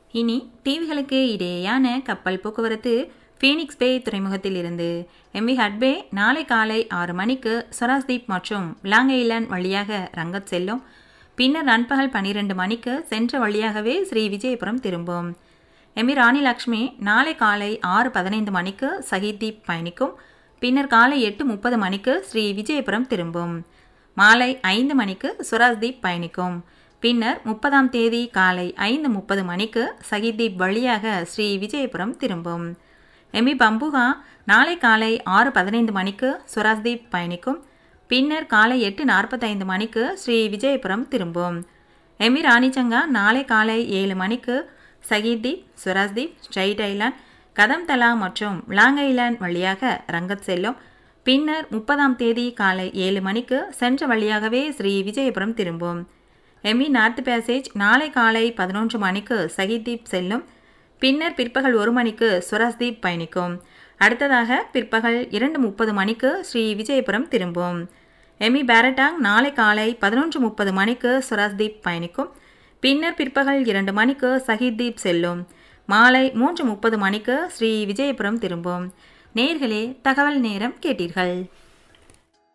இனி தீவுகளுக்கு இடையேயான கப்பல் போக்குவரத்து ஃபீனிக்ஸ் பே துறைமுகத்தில் இருந்து எம்பி ஹட்பே நாளை காலை ஆறு மணிக்கு சொராஸ்தீப் மற்றும் லாங் ஐலாண்ட் வழியாக ரங்கத் செல்லும் பின்னர் நண்பகல் பன்னிரண்டு மணிக்கு சென்ற வழியாகவே ஸ்ரீ விஜயபுரம் திரும்பும் எம்பி ராணி லக்ஷ்மி நாளை காலை ஆறு பதினைந்து மணிக்கு சஹிதீப் பயணிக்கும் பின்னர் காலை எட்டு முப்பது மணிக்கு ஸ்ரீ விஜயபுரம் திரும்பும் மாலை ஐந்து மணிக்கு சுராஜ்தீப் பயணிக்கும் பின்னர் முப்பதாம் தேதி காலை ஐந்து முப்பது மணிக்கு சஹிதீப் வழியாக ஸ்ரீ விஜயபுரம் திரும்பும் எம்பி பம்புகா நாளை காலை ஆறு பதினைந்து மணிக்கு சுராஜ்தீப் பயணிக்கும் பின்னர் காலை எட்டு நாற்பத்தைந்து மணிக்கு ஸ்ரீ விஜயபுரம் திரும்பும் எம்பி ராணிச்சங்கா நாளை காலை ஏழு மணிக்கு சகிதீப் சுராஜ்தீப் ஸ்ட்ரைட் ஐலாண்ட் கதம்தலா மற்றும் லாங் ஐலாண்ட் வழியாக ரங்கத் செல்லும் பின்னர் முப்பதாம் தேதி காலை ஏழு மணிக்கு சென்ற வழியாகவே ஸ்ரீ விஜயபுரம் திரும்பும் எமி நார்த் பேசேஜ் நாளை காலை பதினொன்று மணிக்கு சகிதீப் செல்லும் பின்னர் பிற்பகல் ஒரு மணிக்கு சுரஸ்தீப் பயணிக்கும் அடுத்ததாக பிற்பகல் இரண்டு முப்பது மணிக்கு ஸ்ரீ விஜயபுரம் திரும்பும் எமி பேரட்டாங் நாளை காலை பதினொன்று முப்பது மணிக்கு சுரஸ்தீப் பயணிக்கும் பின்னர் பிற்பகல் இரண்டு மணிக்கு சஹிதீப் செல்லும் மாலை மூன்று முப்பது மணிக்கு ஸ்ரீ விஜயபுரம் திரும்பும் நேர்களே தகவல் நேரம் கேட்டீர்கள்